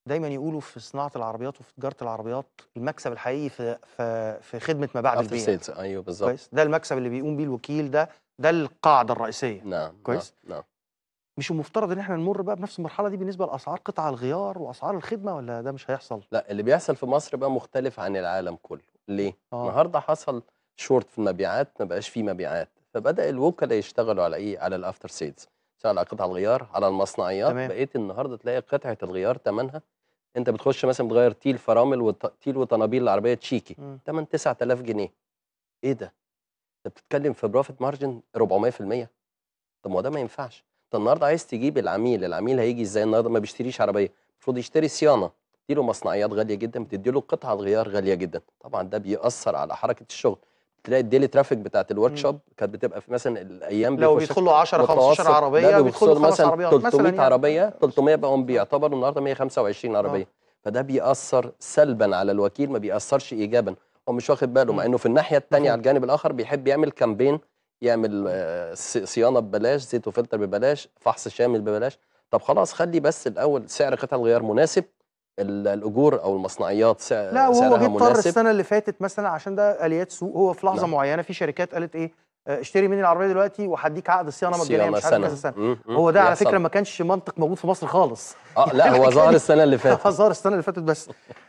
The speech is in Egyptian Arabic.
دايما يقولوا في صناعه العربيات وفي تجاره العربيات المكسب الحقيقي في في في خدمه ما بعد افتر البيع سيلز ايوه بالظبط كويس ده المكسب اللي بيقوم بيه الوكيل ده ده القاعده الرئيسيه نعم كويس؟ نعم, نعم. مش المفترض ان احنا نمر بقى بنفس المرحله دي بالنسبه لاسعار قطع الغيار واسعار الخدمه ولا ده مش هيحصل لا اللي بيحصل في مصر بقى مختلف عن العالم كله ليه اه النهارده حصل شورت في المبيعات ما بقاش فيه مبيعات فبدا الوكلاء يشتغلوا على ايه على الافتر سيلز سواء على قطع الغيار على المصنعيات تمام. بقيت النهارده تلاقي قطعه الغيار ثمنها انت بتخش مثلا بتغير تيل فرامل وتيل وطنابيل العربيه تشيكي مم. ثمن 9000 جنيه ايه ده انت بتتكلم في بروفيت مارجن 400% طب ما هو ده ما ينفعش انت النهارده عايز تجيب العميل العميل هيجي ازاي النهارده ما بيشتريش عربيه المفروض يشتري صيانه تديله مصنعيات غاليه جدا بتديله قطع غيار غاليه جدا طبعا ده بيأثر على حركه الشغل تلاقي الديلي ترافيك بتاعت الورك مم. شوب كانت بتبقى في مثلا الايام لو بيخش بيدخل له 10 15 متوسط عربيه ده بيدخل له بيوصل خمس مثلا عربيات مثلا 300 يعني عربيه 300 بقوا بيعتبروا النهارده 125 عربيه فده بيأثر سلبا على الوكيل ما بيأثرش ايجابا هو مش واخد باله مع مم. انه في الناحيه الثانيه على مفهوم. الجانب الاخر بيحب يعمل كامبين يعمل آه، ص- صيانه ببلاش زيت وفلتر ببلاش فحص شامل ببلاش طب خلاص خلي بس الاول سعر قطع الغيار مناسب ال- الاجور او المصنعيات سع- لا وهو سعرها جه اضطر مناسب السنه اللي فاتت مثلا عشان ده اليات سوق هو في لحظه نعم. معينه في شركات قالت ايه آه، اشتري مني العربيه دلوقتي وهديك عقد صيانه مجانيه صيانه مش عارف سنه كذا سنه مم، مم، هو ده على بيحصل. فكره ما كانش منطق موجود في مصر خالص اه لا هو الحكاية ظهر دي السنه اللي فاتت ظهر السنه اللي فاتت بس